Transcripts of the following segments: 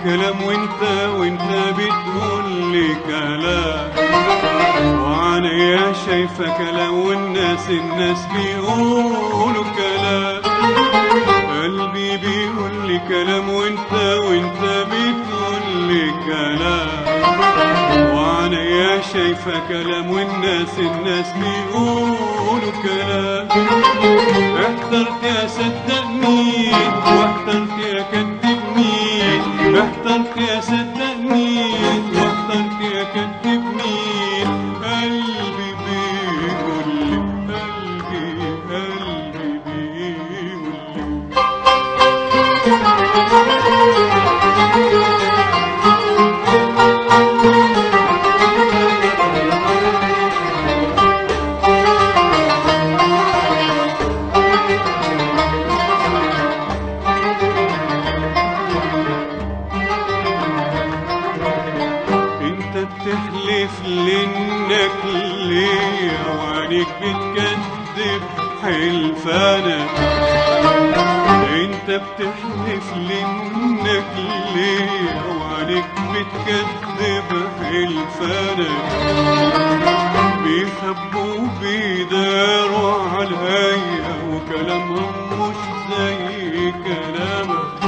كلام وانت وانت بتقول لي كلام وعينيا شايفة كلام والناس الناس بيقولوا كلام قلبي بيقول لي كلام وانت وانت بتقول لي كلام وعينيا شايفة كلام والناس الناس بيقولوا كلام احترت يا صدق مين واحترت يا كذب مين احترت يا صدق مين واحترت يا كذب مين قلبي بيقول لي قلبي قلبي بيقول لي انت بتحلف لانك ليا وعينيك بتكذب حلفانك انت بتحلف لانك ليا وعينيك بتكذب حلفانك بيخبوا بيداروا عليا وكلامهم مش زي كلامك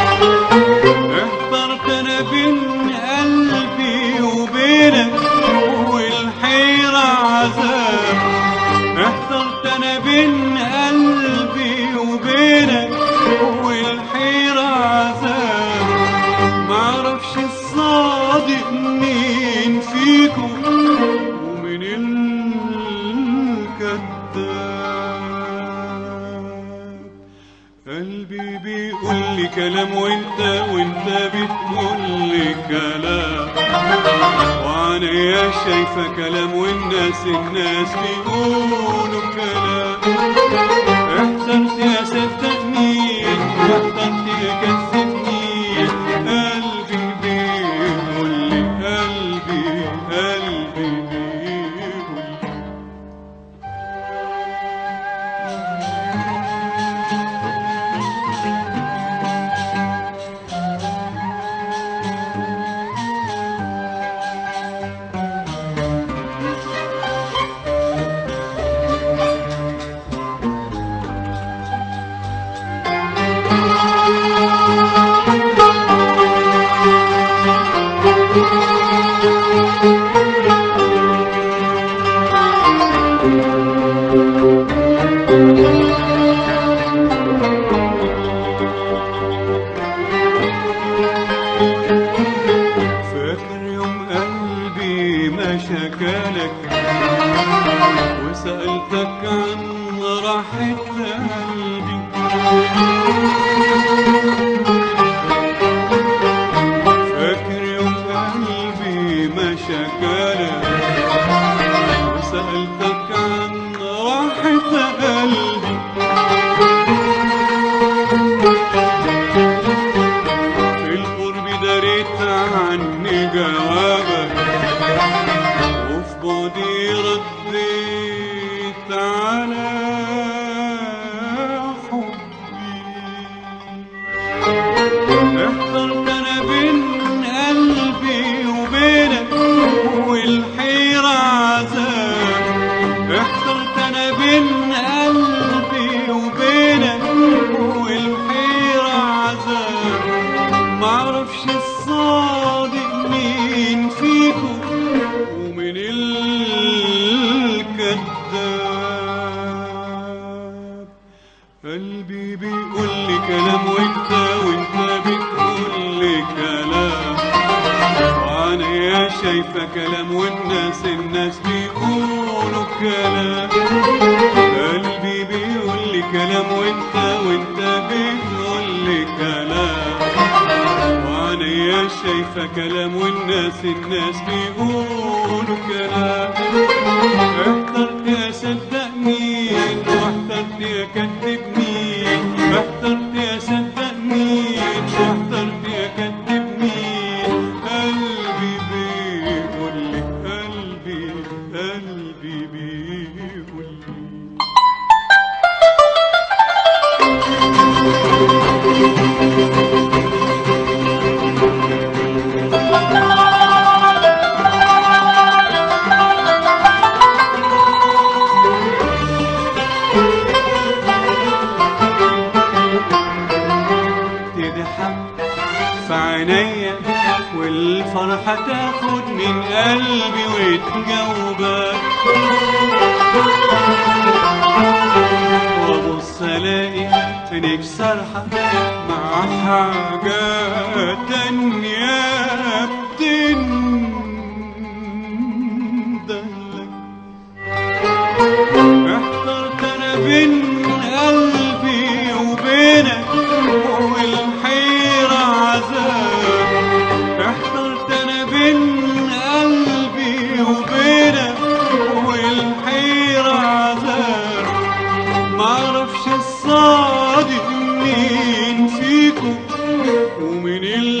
احترت انا بين قلبي وبينك والحيرة عذاب احترت انا بين قلبي وبينك والحيرة عذاب معرفش الصادق مين فيكم ومن الكذاب قلبي بيقول لي كلام وانت وانت بتقول لي كلام وعينيا شايفة كلام والناس الناس بيقولوا كلام احترت يا صدق مين واحترت يا كذب مين قلبي بيقول لي قلبي قلبي بيقول لي فاكر يوم قلبي ما شكالك وسألتك عن راحة قلبي فاكر يوم قلبي ما شكالك وسألتك عن راحة قلبي في القرب دريت عني جوابك وفي بعدي رديت على حبي احترت انا بين قلبي وبينك والحيرة عذاب احترت انا بين قلبي وبينك والحيرة عذاب معرفش الصادق مين فيكم ومن الكذاب قلبي بيقول لي كلام وانت وانت بتقول لي كلام وعينيا شايفة كلام والناس الناس بيقولوا كلام قلبي بيقول لي كلام وانت وانت بتقول لي كلام وعينيا شايفة كلام والناس الناس بيقولوا كلام احترت يا صدق مين واحترت يا كذب مين احترت يا صدق مين واحترت يا كذب مين قلبي بيقول لي قلبي قلبي بيقول لي الفرحة تاخد من قلبي وتجاوبك وابص الاقي عينيك سرحة مع حاجة تانية بتندهلك احترت انا بين قلبي وبينك والحيرة عذاب احترت انا بين قلبي وبينك والحيرة عذاب معرفش الصادق مين فيكم ومن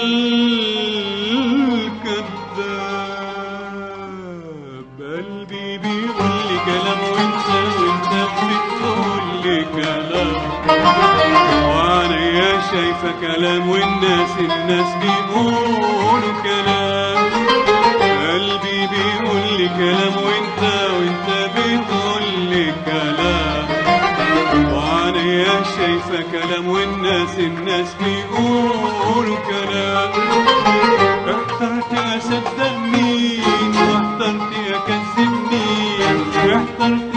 الكذاب قلبي بيقول لي كلام وانت وانت بتقول لي كلام وعينيا شايفة كلام والناس الناس بيقولوا كلام قلبي بيقول لي كلام وانت وانت بتقول لي كلام وعينيا شايفة كلام والناس الناس بيقولوا كلام احترت اصدق مين واحترت اكذب مين احترت